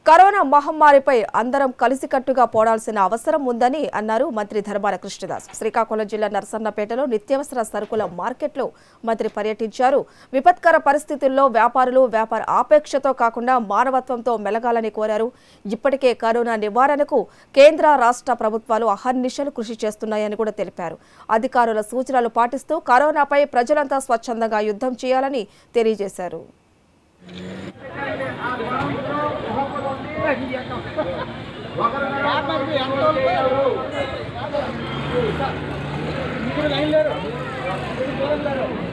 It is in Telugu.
కరోనా మహమ్మారిపై అందరం కలిసికట్టుగా పోడాల్సిన అవసరం ఉందని అన్నారు మంత్రి ధర్మాన కృష్ణదాస్ శ్రీకాకుళం జిల్లా నర్సన్నపేటలో నిత్యావసర సరుకుల మార్కెట్లో మంత్రి పర్యటించారు విపత్కర పరిస్థితుల్లో వ్యాపారులు వ్యాపార ఆపేక్షతో కాకుండా మానవత్వంతో మెలగాలని కోరారు ఇప్పటికే కరోనా నివారణకు కేంద్ర రాష్ట్ర ప్రభుత్వాలు అహర్నిశలు కృషి చేస్తున్నాయని కూడా తెలిపారు అధికారుల సూచనలు పాటిస్తూ కరోనాపై ప్రజలంతా స్వచ్ఛందంగా యుద్ధం చేయాలని తెలియజేశారు ఇక్కడ లైన్ లేరు